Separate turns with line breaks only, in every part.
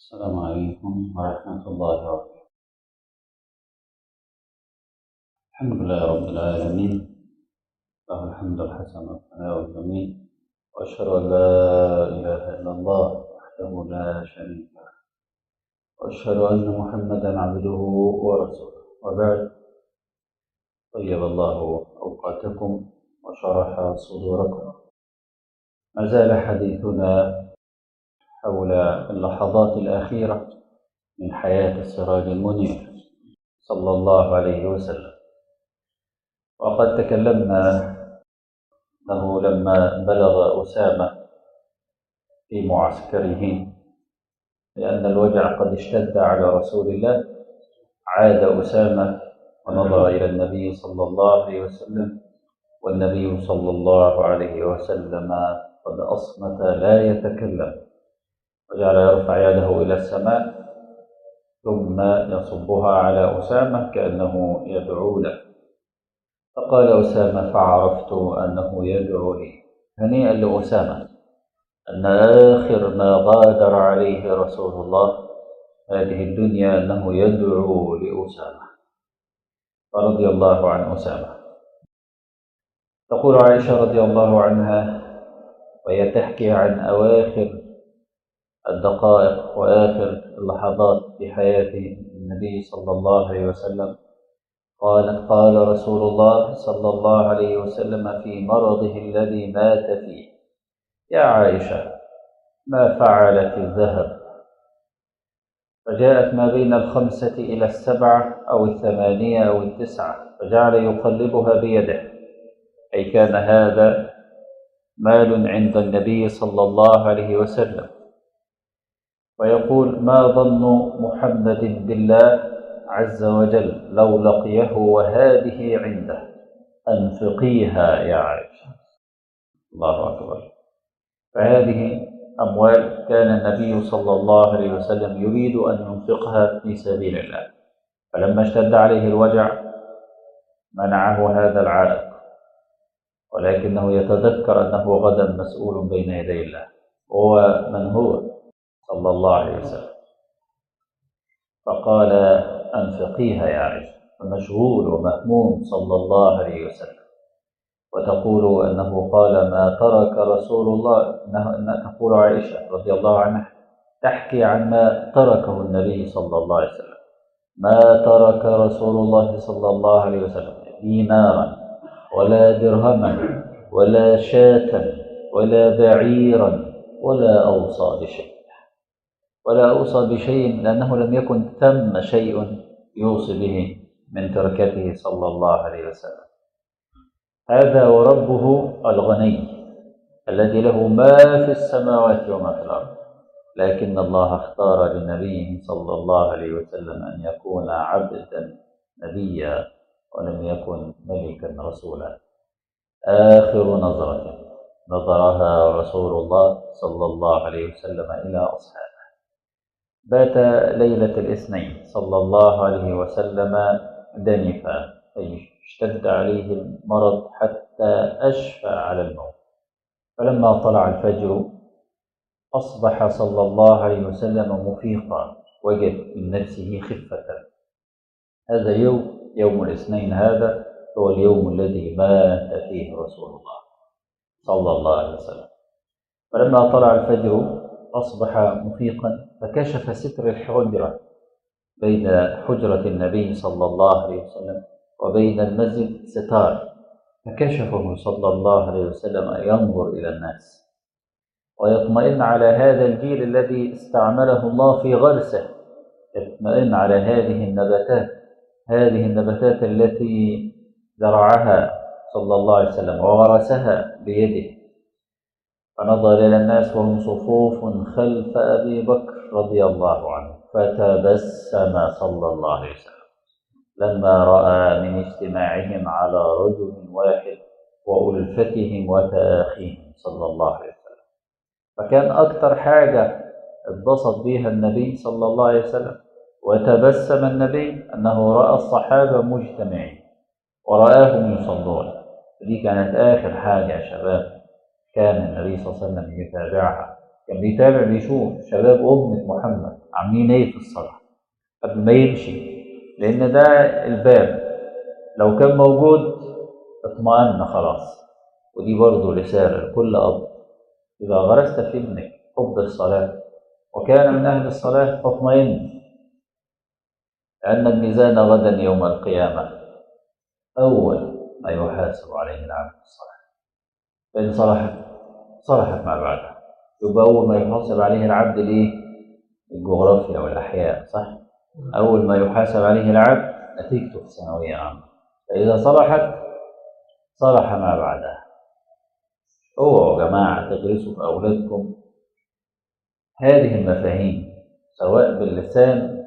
السلام عليكم ورحمة الله وبركاته الحمد لله رب العالمين له الحمد الحسن والثناء الجميل وأشهد أن لا إله إلا الله وحده لا شريك له وأشهد أن محمدا عبده ورسوله وبعد طيب الله أوقاتكم وشرح صدوركم ما زال حديثنا حول اللحظات الأخيرة من حياة السراج المنير صلى الله عليه وسلم وقد تكلمنا أنه لما بلغ أسامة في معسكره لأن الوجع قد اشتد على رسول الله عاد أسامة ونظر إلى النبي صلى الله عليه وسلم والنبي صلى الله عليه وسلم قد أصمت لا يتكلم وجعل يرفع يده إلى السماء ثم يصبها على أسامة كأنه يدعو له فقال أسامة فعرفت أنه يدعو لي هنيئا لأسامة أن آخر ما غادر عليه رسول الله هذه الدنيا أنه يدعو لأسامة فرضي الله عن أسامة تقول عائشة رضي الله عنها وهي تحكي عن أواخر الدقائق وآخر اللحظات في حياة النبي صلى الله عليه وسلم قالت قال رسول الله صلى الله عليه وسلم في مرضه الذي مات فيه يا عائشة ما فعلت الذهب فجاءت ما بين الخمسة إلى السبعة أو الثمانية أو التسعة فجعل يقلبها بيده أي كان هذا مال عند النبي صلى الله عليه وسلم ويقول ما ظن محمد بالله عز وجل لو لقيه وهذه عنده أنفقيها يا عائشة الله أكبر فهذه أموال كان النبي صلى الله عليه وسلم يريد أن ينفقها في سبيل الله فلما اشتد عليه الوجع منعه هذا العائق ولكنه يتذكر أنه غدا مسؤول بين يدي الله هو من هو صلى الله عليه وسلم فقال أنفقيها يا عائشة فمشغول ومهموم صلى الله عليه وسلم وتقول أنه قال ما ترك رسول الله إنها تقول عائشة رضي الله عنها تحكي عن ما تركه النبي صلى الله عليه وسلم ما ترك رسول الله صلى الله عليه وسلم دينارا ولا درهما ولا شاة ولا بعيرا ولا أوصى بشيء ولا أوصى بشيء لأنه لم يكن ثم شيء يوصي به من تركته صلى الله عليه وسلم هذا وربه الغني الذي له ما في السماوات وما في الأرض لكن الله اختار لنبيه صلى الله عليه وسلم أن يكون عبدا نبيا ولم يكن ملكا رسولا آخر نظرة نظرها رسول الله صلى الله عليه وسلم إلى أصحابه بات ليلة الاثنين صلى الله عليه وسلم دنفا أي اشتد عليه المرض حتى أشفى على الموت فلما طلع الفجر أصبح صلى الله عليه وسلم مفيقا وجد من نفسه خفة هذا يوم يوم الاثنين هذا هو اليوم الذي مات فيه رسول الله صلى الله عليه وسلم فلما طلع الفجر أصبح مفيقا فكشف ستر الحجرة بين حجرة النبي صلى الله عليه وسلم وبين المسجد ستار فكشفه صلى الله عليه وسلم ينظر إلى الناس ويطمئن على هذا الجيل الذي استعمله الله في غرسه يطمئن على هذه النباتات هذه النباتات التي زرعها صلى الله عليه وسلم وغرسها بيده فنظر إلى الناس وهم صفوف خلف أبي بكر رضي الله عنه فتبسم صلى الله عليه وسلم لما رأى من اجتماعهم على رجل واحد وألفتهم وتآخيهم صلى الله عليه وسلم فكان أكثر حاجة اتبسط بها النبي صلى الله عليه وسلم وتبسم النبي أنه رأى الصحابة مجتمعين ورآهم يصلون دي كانت آخر حاجة يا شباب كان النبي صلى الله عليه وسلم يتابعها كان بيتابع بيشوف شباب أمة محمد عاملين إيه في الصلاة قبل ما يمشي لأن ده الباب لو كان موجود اطمأن خلاص ودي برضه رسالة لكل أب إذا غرست في ابنك حب الصلاة وكان من أهل الصلاة فاطمئن لأن الميزان غدا يوم القيامة أول ما يحاسب عليه العبد الصلاة فإن صلحت صلحت ما بعدها يبقى أول ما يحاسب عليه العبد الإيه؟ الجغرافيا والأحياء صح؟ أول ما يحاسب عليه العبد نتيجته في الثانوية عامة فإذا صلحت صلح ما بعدها اوعوا يا جماعة تغرسوا في أولادكم هذه المفاهيم سواء باللسان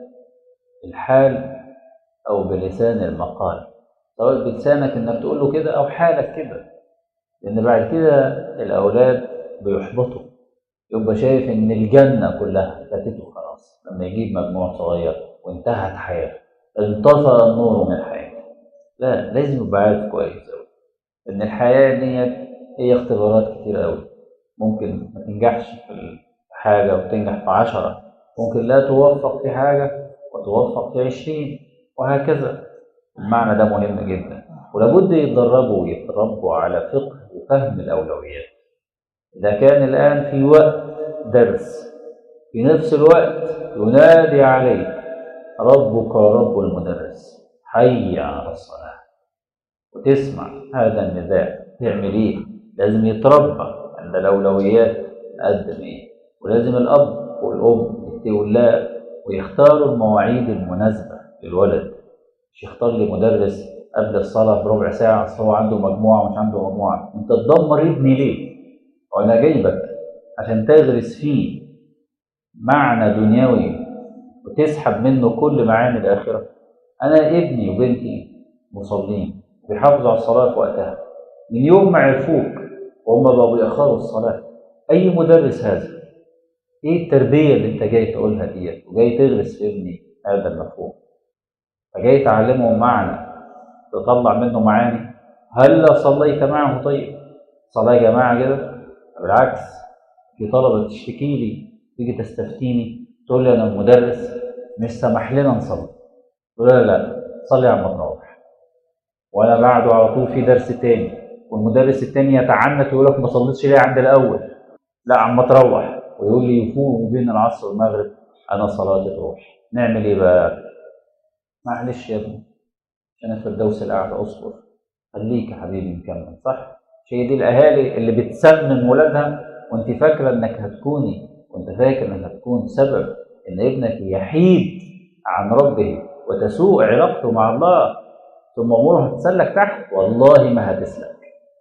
الحال أو بلسان المقال سواء بلسانك إنك تقول له كده أو حالك كده لأن بعد كده الأولاد بيحبطوا يبقى شايف إن الجنة كلها فاتته خلاص لما يجيب مجموع صغير وانتهت حياته انطفى النور من حياته لا لازم يبقى عارف كويس أوي إن الحياة ديت هي اختبارات كتير أوي ممكن ما تنجحش في حاجة وتنجح في عشرة ممكن لا توفق في حاجة وتوفق في عشرين وهكذا المعنى ده مهم جدا ولابد يتدربوا ويتربوا على فقه وفهم الأولويات إذا كان الآن في وقت درس في نفس الوقت ينادي عليك ربك ورب المدرس حي على الصلاة وتسمع هذا النداء تعمل إيه؟ لازم يتربى عند الأولويات نقدم إيه؟ ولازم الأب والأم يتقوا الله ويختاروا المواعيد المناسبة للولد مش يختار لي مدرس قبل الصلاة بربع ساعة أصل هو عنده مجموعة ومش عنده مجموعة أنت تدمر ابني ليه؟ وأنا جايبك عشان تغرس فيه معنى دنيوي وتسحب منه كل معاني الآخرة أنا ابني وبنتي مصلين بيحافظوا على الصلاة في وقتها من يوم ما عرفوك وهم بقوا بيأخروا الصلاة أي مدرس هذا؟ إيه التربية اللي أنت جاي تقولها ديت وجاي تغرس في ابني هذا المفهوم فجاي تعلمه معنى تطلع منه معاني هل صليت معه طيب صلاة يا جماعة كده بالعكس في طلبة تشتكي لي تيجي تستفتيني تقول لي أنا مدرس مش سمح لنا نصلي تقول لا لا صلي عم تروح وأنا بعده على طول في درس تاني والمدرس التاني يتعنت ويقول لك ما صليتش ليه عند الأول لا عم تروح ويقول لي يفوق بين العصر والمغرب أنا صلاتي تروح نعمل إيه بقى؟ معلش يا ابني عشان الفردوس الأعلى أصبر خليك يا حبيبي نكمل صح؟ هي دي الأهالي اللي بتسمم ولادها وأنت فاكرة إنك هتكوني وأنت فاكر إنك هتكون سبب إن ابنك يحيد عن ربه وتسوء علاقته مع الله ثم أموره هتسلك تحت والله ما هتسلك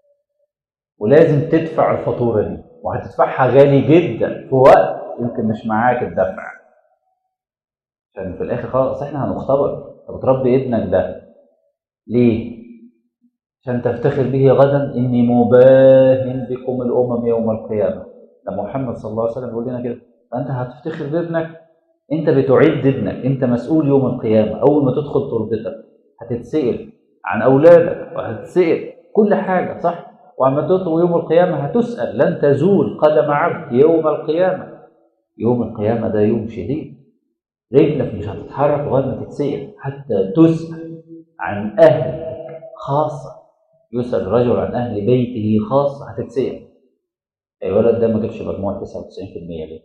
ولازم تدفع الفاتورة دي وهتدفعها غالي جدا في وقت يمكن مش معاك الدفع عشان في الآخر خلاص إحنا هنختبر طب تربي ابنك ده ليه؟ عشان تفتخر به غدا إني مباهن بكم الأمم يوم القيامة ده محمد صلى الله عليه وسلم بيقول لنا كده فأنت هتفتخر بابنك أنت بتعد ابنك أنت مسؤول يوم القيامة أول ما تدخل تربتك هتتسأل عن أولادك وهتتسأل كل حاجة صح؟ وعما تدخل يوم القيامة هتسأل لن تزول قدم عبد يوم القيامة يوم القيامة ده يوم شديد رجلك مش هتتحرك لغاية ما تتسأل حتى تسأل عن أهلك خاصة يسأل الرجل عن أهل بيته خاصة هتتسأل الولد ده ما جابش مجموع 99% ليه؟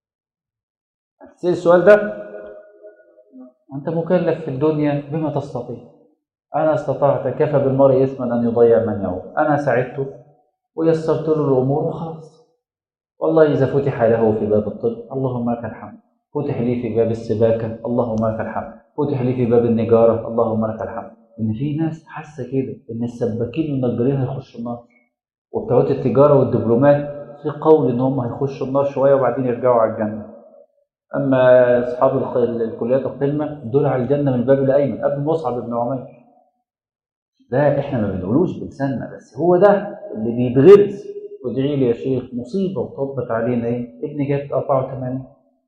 هتسأل السؤال ده أنت مكلف في الدنيا بما تستطيع أنا استطعت كفى بالمرء إثما أن يضيع من يعود أنا ساعدته ويسرت له الأمور وخلاص والله إذا فتح له في باب الطب اللهم لك الحمد فتح لي في باب السباكة اللهم لك الحمد فتح لي في باب النجارة اللهم لك الحمد إن في ناس حاسة كده إن السباكين والنجارين هيخشوا النار وبتوع التجارة والدبلومات في قول إن هم هيخشوا النار شوية وبعدين يرجعوا على الجنة أما أصحاب الخ- الكليات القمة دول على الجنة من الباب الأيمن قبل مصعب بن عمير ده إحنا ما بنقولوش بلساننا بس هو ده اللي بيتغرس وادعي لي يا شيخ مصيبة وطبت علينا إيه ابني جاب 84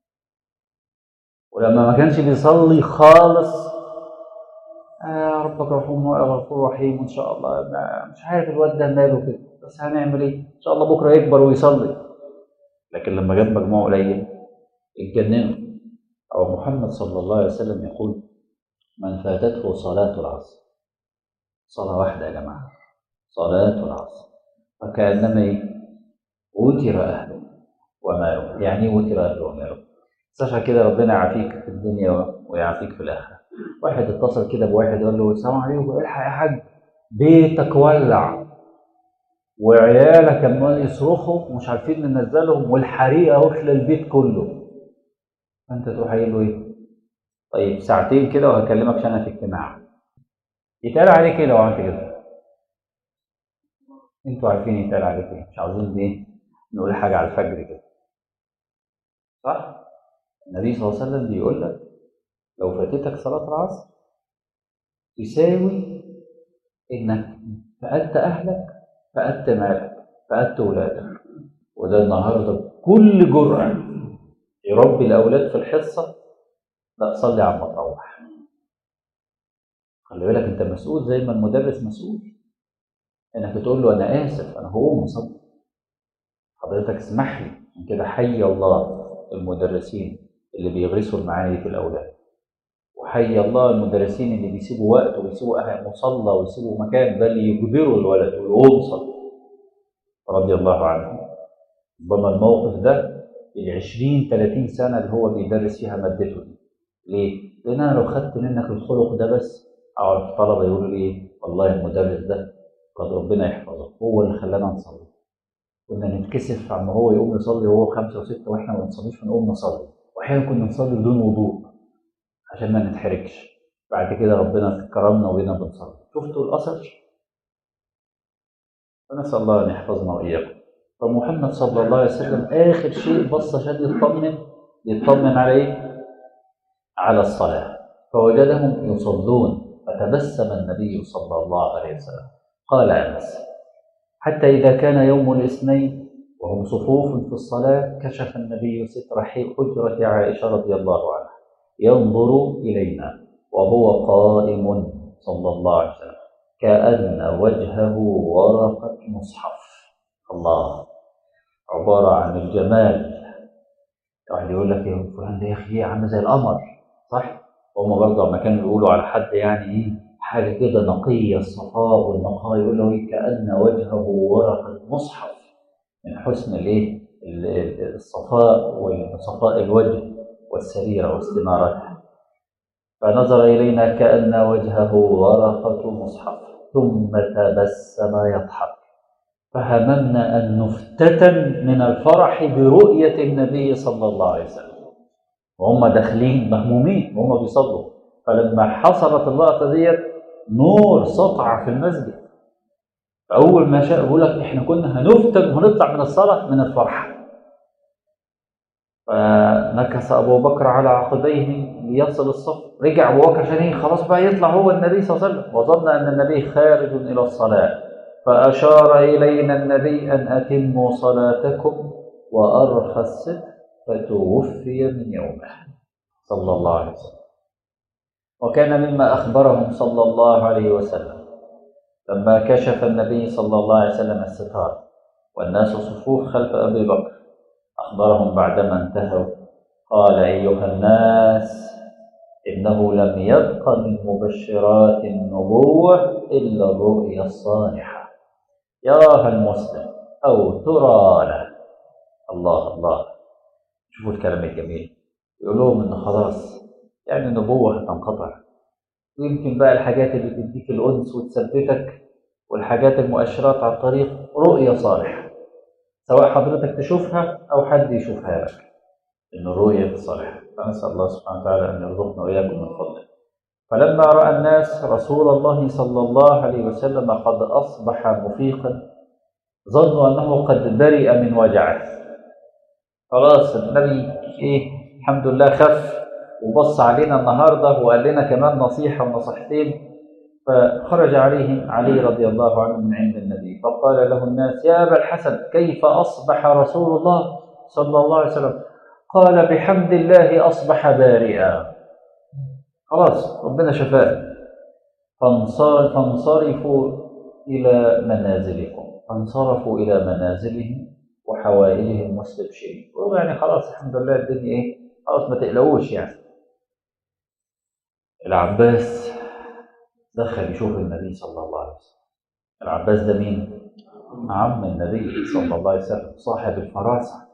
ولما ما كانش بيصلي خالص آه ربك رحيم غفور رحيم وان شاء الله ما- مش عارف الواد ده ماله كده بس هنعمل ايه ان شاء الله بكره يكبر ويصلي لكن لما جاب مجموع قليل اتجننوا أو محمد صلى الله عليه وسلم يقول من فاتته صلاة العصر صلاة واحدة يا جماعة صلاة العصر فكأنما إيه؟ وتر أهله وماله يعني إيه وتر أهله وماله بس عشان كده ربنا يعافيك في الدنيا ويعافيك في الآخرة واحد اتصل كده بواحد قال له السلام عليكم الحق يا حاج بيتك ولع وعيالك عمال يصرخوا ومش عارفين ننزلهم والحريقه واكله البيت كله فانت تروح قايل له ايه؟ طيب ساعتين كده وهكلمك عشان انا في اجتماع يتقال عليك ايه لو عملت كده؟ انتوا عارفين يتقال عليك ايه مش عاوزين ايه؟ نقول حاجه على الفجر كده صح؟ النبي صلى الله عليه وسلم بيقول لك لو فاتتك صلاه العصر يساوي انك فقدت اهلك فقدت مالك فقدت ولادك وده النهارده بكل جرأة يربي الاولاد في الحصه لا صلي عما تروح خلي بالك انت مسؤول زي ما المدرس مسؤول انك تقول له انا اسف انا هقوم اصلي حضرتك اسمح لي من كده حي الله المدرسين اللي بيغرسوا المعاني دي في الاولاد وحي الله المدرسين اللي بيسيبوا وقت وبيسيبوا أهل مصلى ويسيبوا مكان بل يجبروا الولد يقولوا صلي رضي الله عنه ربما الموقف ده ال 20 30 سنه اللي هو بيدرس فيها مادته دي ليه؟ لان انا لو خدت منك الخلق ده بس اعرف الطلبه يقولوا لي ايه؟ والله المدرس ده قد ربنا يحفظه هو اللي خلانا نصلي كنا نتكسف عما هو يقوم يصلي وهو خمسه وسته واحنا ما بنصليش ونقوم نصلي واحيانا كنا نصلي بدون وضوء عشان ما نتحركش بعد كده ربنا كرمنا وبقينا بنصلي شفتوا الاثر فنسال الله ان يحفظنا واياكم فمحمد صلى الله عليه وسلم اخر شيء بص عشان يطمن يطمن على ايه على الصلاه فوجدهم يصلون فتبسم النبي صلى الله عليه وسلم قال انس حتى اذا كان يوم الاثنين وهم صفوف في الصلاه كشف النبي ستر حجره عائشه رضي الله عنها ينظر إلينا وهو قائم صلى الله عليه وسلم كأن وجهه ورقة مصحف الله عبارة عن الجمال واحد يقول لك يا فلان ده يا أخي عامل زي القمر صح؟ هم برضه لما كانوا يقولوا على حد يعني إيه حاجة كده نقية الصفاء والنقاء يقول له إيه كأن وجهه ورقة مصحف من حسن الإيه؟ الصفاء وصفاء الوجه والسريرة واستنارتها فنظر إلينا كأن وجهه ورقة مصحف ثم تبسم يضحك فهممنا أن نفتتن من الفرح برؤية النبي صلى الله عليه وسلم وهم داخلين مهمومين وهم بيصلوا فلما حصلت اللقطة ديت نور سطع في المسجد فأول ما شاء بيقول لك إحنا كنا هنفتن وهنطلع من الصلاة من الفرحة فنكس ابو بكر على عقبيه ليصل الصف رجع ابو بكر عشان ايه خلاص بقى يطلع هو النبي صلى الله عليه وسلم وظن ان النبي خارج الى الصلاه فاشار الينا النبي ان اتموا صلاتكم وارخى الستر فتوفي من يومه صلى الله عليه وسلم وكان مما اخبرهم صلى الله عليه وسلم لما كشف النبي صلى الله عليه وسلم الستار والناس صفوف خلف ابي بكر أخبرهم بعدما انتهوا قال أيها الناس إنه لم يبق من مبشرات النبوة إلا الرؤيا الصالحة يراها المسلم أو ترى له الله الله شوفوا الكلام الجميل يقول لهم إن خلاص يعني النبوة هتنقطع ويمكن بقى الحاجات اللي تديك الأنس وتثبتك والحاجات المؤشرات على الطريق رؤيا صالحة سواء حضرتك تشوفها أو حد يشوفها لك إن الرؤية الصالحة فنسأل الله سبحانه وتعالى أن يرزقنا وإياكم من فضله فلما رأى الناس رسول الله صلى الله عليه وسلم قد أصبح مفيقا ظنوا أنه قد برئ من وجعه خلاص النبي إيه الحمد لله خف وبص علينا النهارده وقال لنا كمان نصيحة ونصيحتين فخرج عليهم علي رضي الله عنه من عند النبي فقال له الناس يا أبا الحسن كيف أصبح رسول الله صلى الله عليه وسلم قال بحمد الله أصبح بارئا خلاص ربنا شفاه فانصار فانصرفوا إلى منازلكم فانصرفوا إلى منازلهم حوائجهم مستبشرين يقولوا يعني خلاص الحمد لله الدنيا ايه خلاص ما تقلقوش يعني العباس دخل يشوف النبي صلى الله عليه وسلم العباس ده مين؟ عم النبي صلى الله عليه وسلم صاحب الفراسة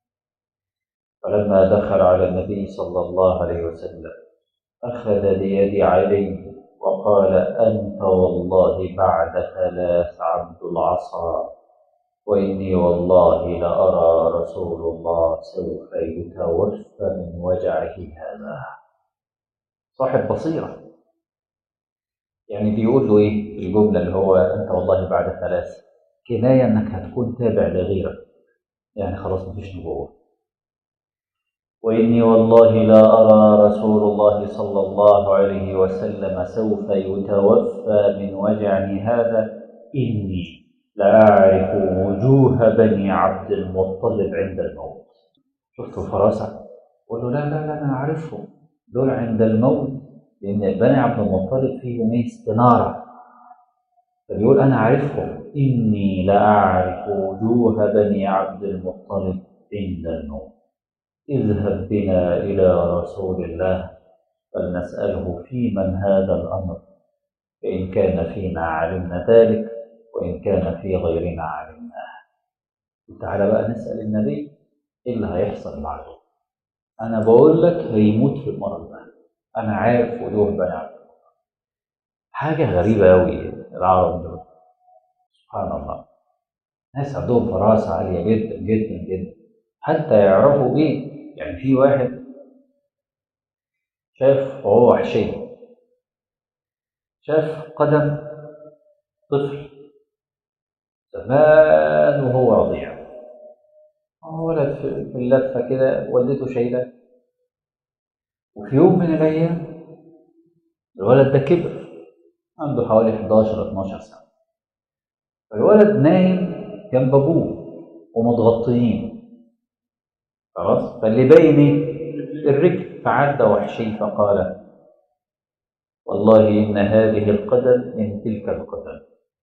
فلما دخل على النبي صلى الله عليه وسلم أخذ بيد علي وقال أنت والله بعد ثلاث عبد العصا وإني والله لأرى رسول الله سوف يتوفى من وجعه هذا صاحب بصيرة يعني بيقول له إيه الجملة اللي هو أنت والله بعد ثلاث كناية إنك هتكون تابع لغيرك يعني خلاص مفيش نبوة وإني والله لا أرى رسول الله صلى الله عليه وسلم سوف يتوفى من وجعني هذا إني لأعرف وجوه بني عبد المطلب عند الموت شفتوا الفراسة؟ قلت له لا لا لا أنا أعرفهم دول عند الموت لأن بني عبد المطلب فيهم إيه استنارة فبيقول أنا أعرفهم إني لأعرف وجوه بني عبد المطلب عند الموت اذهب بنا إلى رسول الله فلنسأله في من هذا الأمر فإن كان فينا علمنا ذلك وإن كان في غيرنا علمناه تعالى بقى نسأل النبي إيه اللي هيحصل بعده أنا بقول لك هيموت في المرض ده أنا عارف وجوه بني عبد حاجة غريبة أوي العرب دول سبحان الله ناس عندهم فراسة عالية جدا جدا جدا حتى يعرفوا إيه يعني في واحد شاف وهو وحشي شاف قدم طفل زمان وهو رضيع هو ولد في اللفة كده والدته شايلة وفي يوم من الأيام الولد ده كبر عنده حوالي 11 12 سنة فالولد نايم جنب أبوه ومتغطيين خلاص فاللي باين ايه الرجل فعد وحشي فقال والله إن هذه القدم من تلك القدم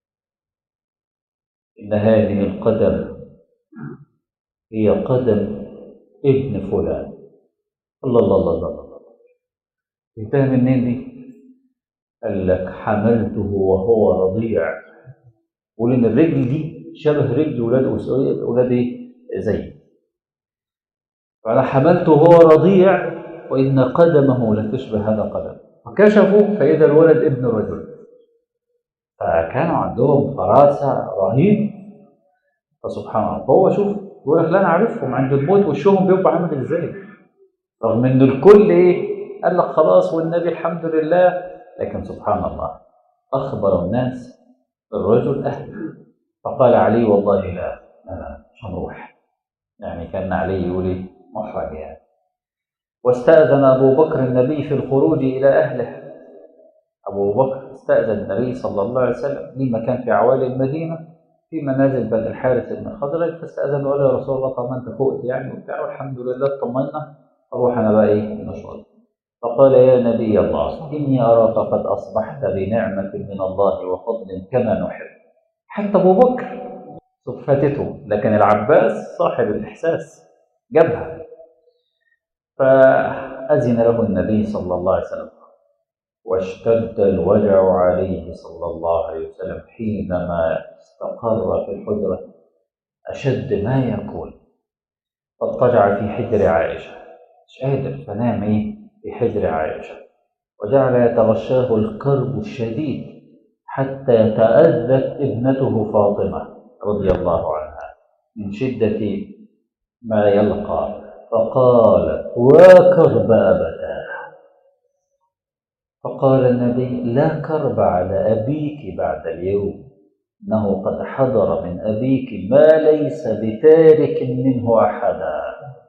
إن هذه القدم هي قدم ابن فلان الله الله الله الله الله انتهى منين دي؟ قال لك حملته وهو رضيع ولأن الرجل دي شبه رجل ولاد ولاد ايه؟ زي فأنا حملته وهو رضيع وإن قدمه لتشبه هذا القدم فكشفوا فإذا الولد ابن رجل فكانوا عندهم فراسة رهيب فسبحان الله فهو شوف يقول لك لا أنا عارفهم عند الموت وشهم بيبقى عامل إزاي رغم إن الكل إيه قال لك خلاص والنبي الحمد لله لكن سبحان الله أخبر الناس الرجل أهل فقال علي والله لا لا مش هنروح يعني كان علي يقول إيه محرج يعني واستأذن أبو بكر النبي في الخروج إلى أهله أبو بكر استأذن النبي صلى الله عليه وسلم لما كان في عوالي المدينة في منازل بني الحارث بن خزرج فاستأذن وقال يا رسول الله طب ما أنت فوقت يعني وبتاع والحمد لله اطمنا أروح أنا بقى إيه نشرب فقال يا نبي الله إني أراك قد أصبحت بنعمة من الله وفضل كما نحب حتى أبو بكر صفته لكن العباس صاحب الإحساس جابها فأذن له النبي صلى الله عليه وسلم واشتد الوجع عليه صلى الله عليه وسلم حينما استقر في الحجرة أشد ما يكون فاضطجع في حجر عائشة مش قادر فنام إيه في حجر عائشة وجعل يتغشاه الكرب الشديد حتى تأذت ابنته فاطمة رضي الله عنها من شدة ما يلقى فقال وكرب أبتاه فقال النبي لا كرب على أبيك بعد اليوم إنه قد حضر من أبيك ما ليس بتارك منه أحدا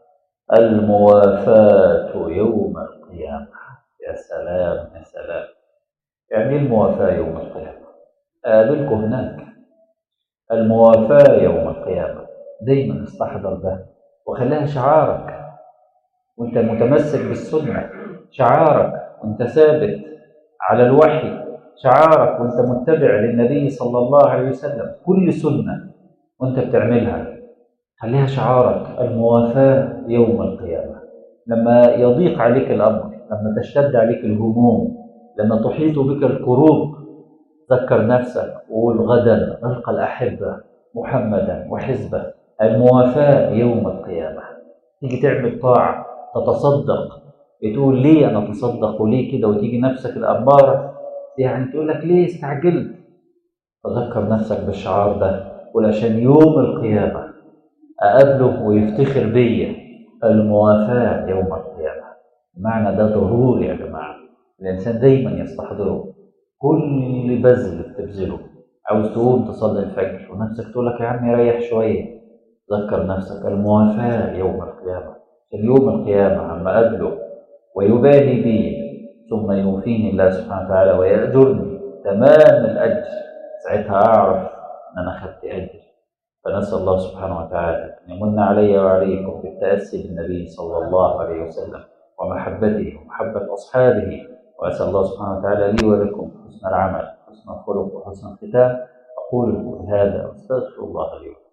الموافاة يوم القيامة يا سلام يا سلام يعني الموافاة يوم القيامة قابلكم هناك الموافاة يوم القيامة دايما استحضر ده وخليها شعارك وانت متمسك بالسنة شعارك وانت ثابت على الوحي شعارك وانت متبع للنبي صلى الله عليه وسلم كل سنة وانت بتعملها خليها شعارك الموافاة يوم القيامة لما يضيق عليك الأمر لما تشتد عليك الهموم لما تحيط بك الكروب ذكر نفسك وقول غدا ألقى الأحبة محمدا وحزبه الموافاة يوم القيامة تيجي تعمل طاعة تتصدق تقول ليه أنا أتصدق وليه كده وتيجي نفسك الأمارة يعني تقول لك ليه استعجلت تذكر نفسك بالشعار ده قول عشان يوم القيامة أقابله ويفتخر بيا الموافاة يوم القيامة المعنى ده ضروري يا جماعة الإنسان دايما يستحضره كل بذل بتبذله عاوز تقوم تصلي الفجر ونفسك تقول لك يا عم ريح شوية ذكر نفسك الموافاة يوم القيامة عشان يوم القيامة عما أقابله ويبالي بي ثم يوفيني الله سبحانه وتعالى ويأجرني تمام الأجر ساعتها أعرف أن أنا خدت أجر فنسأل الله سبحانه وتعالى أن يمن علي وعليكم بالتأسي بالنبي صلى الله عليه وسلم ومحبته ومحبة أصحابه وأسأل الله سبحانه وتعالى لي ولكم حسن العمل حسن الخلق وحسن الختام أقول هذا وأستغفر الله لي ولكم